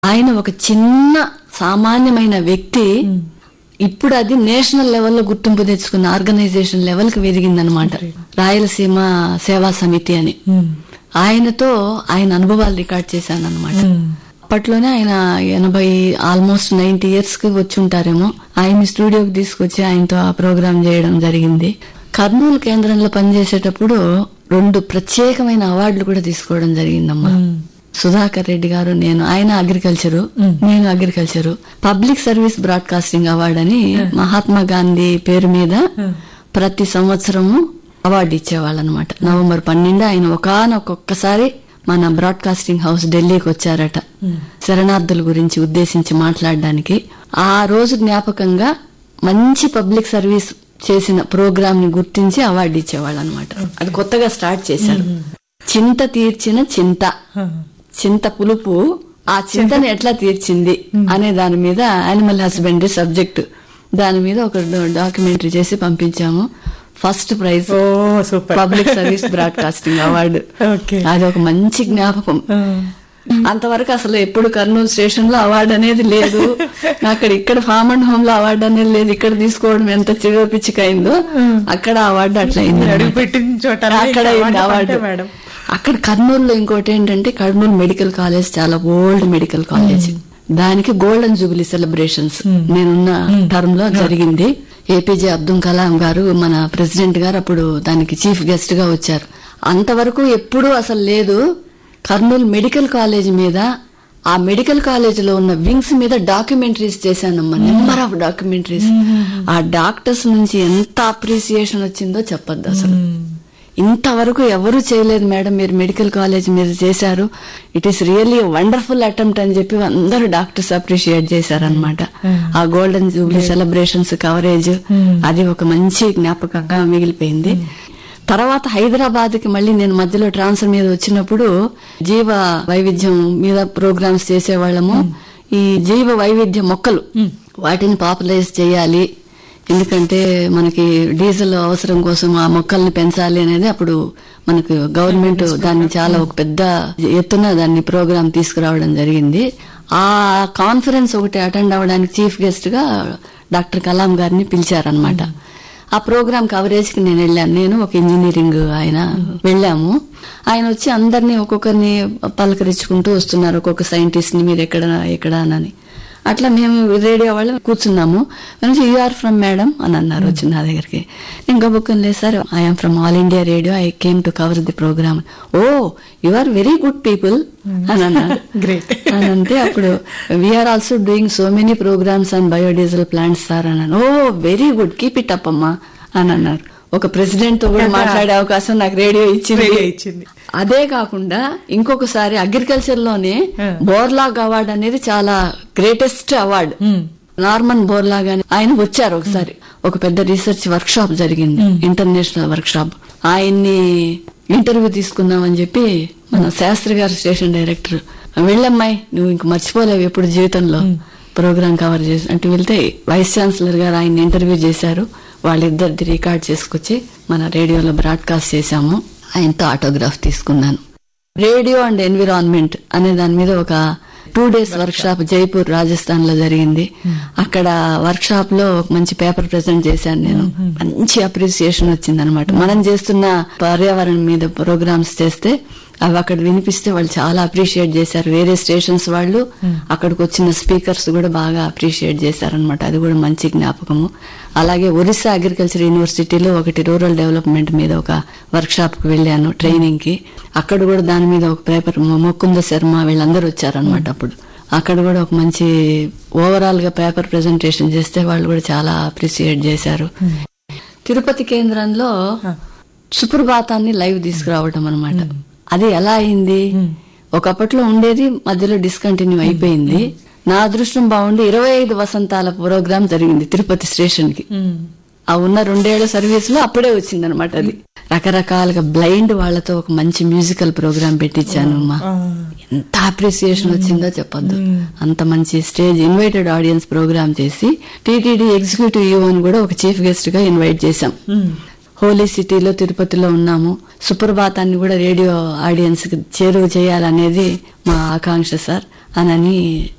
ఆయన ఒక చిన్న సామాన్యమైన వ్యక్తి ఇప్పుడు అది నేషనల్ లెవెల్లో గుర్తింపు తెచ్చుకున్న ఆర్గనైజేషన్ లెవెల్ కి ఎదిగిందనమాట రాయలసీమ సేవా సమితి అని ఆయనతో ఆయన అనుభవాలు రికార్డ్ చేశాను అనమాట అప్పట్లోనే ఆయన ఎనభై ఆల్మోస్ట్ నైన్టీ ఇయర్స్ కి వచ్చి ఉంటారేమో ఆయన స్టూడియోకి తీసుకొచ్చి ఆయనతో ఆ ప్రోగ్రామ్ చేయడం జరిగింది కర్నూలు కేంద్రంలో పనిచేసేటప్పుడు రెండు ప్రత్యేకమైన అవార్డులు కూడా తీసుకోవడం జరిగిందమ్మా సుధాకర్ రెడ్డి గారు నేను ఆయన అగ్రికల్చరు నేను agriculture public service broadcasting award అని మహాత్మా గాంధీ పేరు మీద ప్రతి సంవత్సరము అవార్డు ఇచ్చేవాళ్ళు అనమాట నవంబర్ పన్నెండు ఆయన ఒకనొక్కొక్కసారి మన బ్రాడ్కాస్టింగ్ హౌస్ ఢిల్లీకి వచ్చారట శరణార్థుల గురించి ఉద్దేశించి మాట్లాడడానికి ఆ రోజు జ్ఞాపకంగా మంచి పబ్లిక్ సర్వీస్ చేసిన ప్రోగ్రామ్ ని గుర్తించి అవార్డు ఇచ్చేవాళ్ళు అనమాట అది కొత్తగా స్టార్ట్ చేశారు చింత తీర్చిన చింత చింత పులుపు ఆ చింతను ఎట్లా తీర్చింది అనే దాని మీద యానిమల్ హస్బెండరీ సబ్జెక్ట్ దాని మీద ఒక డాక్యుమెంటరీ చేసి పంపించాము first prize oh super public service broadcasting award okay అది ఒక మంచి జ్ఞాపకం అంతవరకు అసలు ఎప్పుడు కర్నూలు స్టేషన్ లో అవార్డు అనేది లేదు అక్కడ ఇక్కడ ఫామ్ అండ్ హోమ్ లో అవార్డు అనేది లేదు ఇక్కడ తీసుకోవడం ఎంత చివపిచ్చికైందో అక్కడ అవార్డు అట్లా అయింది అడుగు పెట్టిన చోట అక్కడ అయింది అవార్డు మేడం అక్కడ కర్నూలులో ఇంకోటి ఏంటంటే కర్నూలు మెడికల్ కాలేజ్ చాలా ఓల్డ్ మెడికల్ కాలేజ్ దానికి గోల్డెన్ జూబిలీ సెలబ్రేషన్స్ నేనున్న టర్మ్ లో జరిగింది ఏపీజే అబ్దుల్ కలాం గారు మన ప్రెసిడెంట్ గారు అప్పుడు దానికి చీఫ్ గెస్ట్ గా వచ్చారు అంతవరకు ఎప్పుడూ అసలు లేదు కర్నూలు మెడికల్ కాలేజ్ మీద ఆ మెడికల్ కాలేజ్ లో ఉన్న వింగ్స్ మీద డాక్యుమెంటరీస్ చేశానమ్మా నెంబర్ ఆఫ్ డాక్యుమెంటరీస్ ఆ డాక్టర్స్ నుంచి ఎంత అప్రిసియేషన్ వచ్చిందో చెప్పొద్దు అసలు ఇంతవరకు ఎవరు చేయలేదు మేడం మీరు మెడికల్ కాలేజ్ మీరు చేశారు it is really wonderful attempt అని చెప్పి అందరూ డాక్టర్స్ అప్రిషియేట్ చేశారనమాట ఆ గోల్డెన్ జూబ్లీ సెలబ్రేషన్స్ కవరేజ్ అది ఒక మంచి జ్ఞాపకంగా మిగిలిపోయింది తర్వాత హైదరాబాద్ కి మళ్ళీ నేను మధ్యలో ట్రాన్స్ఫర్ మీద వచ్చినప్పుడు జీవ వైవిధ్యం మీద ప్రోగ్రామ్స్ చేసేవాళ్ళము ఈ జీవ వైవిధ్య మొక్కలు వాటిని పాపులైజ్ చేయాలి ఎందుకంటే మనకి డీజిల్ అవసరం కోసం ఆ మొక్కల్ని పెంచాలి అనేది అప్పుడు మనకు గవర్నమెంట్ దాన్ని చాలా ఒక పెద్ద ఎత్తున దాన్ని ప్రోగ్రామ్ తీసుకురావడం జరిగింది ఆ కాన్ఫరెన్స్ ఒకటి అటెండ్ అవ్వడానికి చీఫ్ గెస్ట్ గా డాక్టర్ కలాం గారిని పిలిచారనమాట ఆ ప్రోగ్రామ్ కవరేజ్ కి నేను వెళ్ళాను నేను ఒక ఇంజనీరింగ్ ఆయన వెళ్ళాము ఆయన వచ్చి అందరినీ ఒక్కొక్కరిని పలకరించుకుంటూ వస్తున్నారు ఒక్కొక్క సైంటిస్ట్ ని మీరు ఎక్కడ ఎక్కడ అని అట్లా మేము రేడియో వాళ్ళు కూర్చున్నాము యూఆర్ ఫ్రమ్ మేడం అని అన్నారు వచ్చి నా దగ్గరికి నేను గబుక్కని లేదు sir I'm from all India radio I came to cover the programme oh you are very good people అని అన్నారు Great. అని అంటే అప్పుడు we're also doing so many programmes and biodiesel plants sir అన్నాను oh very good keep it up అమ్మా అని అన్నారు ఒక ప్రెసిడెంట్ తో కూడా మాట్లాడే అవకాశం నాకు రేడియో ఇచ్చింది రేడియో ఇచ్చింది. అదే కాకుండా ఇంకొకసారి అగ్రికల్చర్ లోనే Hmm. బోర్లాగ్ అవార్డ్ అనేది చాలా గ్రేటెస్ట్ అవార్డ్ నార్మన్ బోర్లాగ్ అని ఆయన వచ్చారు ఒకసారి ఒక పెద్ద రీసెర్చ్ వర్క్ షాప్ జరిగింది ఇంటర్నేషనల్ వర్క్ షాప్ ఆయన్ని ఇంటర్వ్యూ తీసుకుందామని చెప్పి మన శాస్త్రి గారు స్టేషన్ డైరెక్టర్ వెళ్ళమ్మాయి నువ్వు ఇంక మర్చిపోలేవు ఎప్పుడు జీవితంలో ప్రోగ్రామ్ కవర్ చేసి అంటే వెళ్తే వైస్ ఛాన్సలర్ గారు ఆయన ఇంటర్వ్యూ చేశారు వాళ్ళిద్దరిది రికార్డ్ చేసుకొచ్చి మన రేడియోలో బ్రాడ్కాస్ట్ చేశాము ఆయనతో ఆటోగ్రాఫ్ తీసుకున్నాను రేడియో అండ్ ఎన్విరాన్మెంట్ అనే దాని మీద ఒక two days workshop Jaipur Rajasthan లో జరిగింది అక్కడ వర్క్ షాప్ లో ఒక మంచి పేపర్ ప్రెజెంట్ చేశాను నేను మంచి అప్రిసియేషన్ వచ్చింది అనమాట మనం చేస్తున్న పర్యావరణం మీద ప్రోగ్రామ్స్ చేస్తే అవి అక్కడ వినిపిస్తే వాళ్ళు చాలా అప్రిషియేట్ చేశారు వేరే స్టేషన్స్ వాళ్ళు అక్కడికి వచ్చిన స్పీకర్స్ కూడా బాగా అప్రిషియేట్ చేశారనమాట అది కూడా మంచి జ్ఞాపకము అలాగే ఒరిస్సా అగ్రికల్చర్ యూనివర్సిటీలో ఒకటి రూరల్ డెవలప్మెంట్ మీద ఒక వర్క్ షాప్ కి వెళ్ళాను ట్రైనింగ్ కి అక్కడ కూడా దాని మీద ఒక పేపర్ మొక్కుంద శర్మ వీళ్ళందరూ వచ్చారనమాట అప్పుడు అక్కడ కూడా ఒక మంచి ఓవరాల్ గా పేపర్ ప్రెజెంటేషన్ చేస్తే వాళ్ళు కూడా చాలా అప్రిషియేట్ చేశారు తిరుపతి కేంద్రంలో సుప్రభాతాన్ని లైవ్ తీసుకురావడం అనమాట అది ఎలా అయింది ఒకప్పట్లో ఉండేది మధ్యలో డిస్కంటిన్యూ అయిపోయింది నా అదృష్టం బాగుండి ఇరవై ఐదు వసంతాల ప్రోగ్రాం జరిగింది తిరుపతి స్టేషన్ కి ఆ ఉన్న రెండేళ్ల సర్వీస్ లో అప్పుడే వచ్చింది అనమాట అది రకరకాలుగా బ్లైండ్ వాళ్ళతో ఒక మంచి మ్యూజికల్ ప్రోగ్రామ్ పెట్టించాను అమ్మా ఎంత అప్రిసియేషన్ వచ్చిందో చెప్పొద్దు అంత మంచి స్టేజ్ ఇన్వైటెడ్ ఆడియన్స్ ప్రోగ్రామ్ చేసి టీటీడీ ఎగ్జిక్యూటివ్ యూఓని కూడా ఒక చీఫ్ గెస్ట్ గా ఇన్వైట్ చేశాం హోలీ సిటీలో తిరుపతిలో ఉన్నాము సుప్రభాతాన్ని కూడా రేడియో ఆడియన్స్ కి చేరువ చేయాలనేది మా ఆకాంక్ష సార్ అనని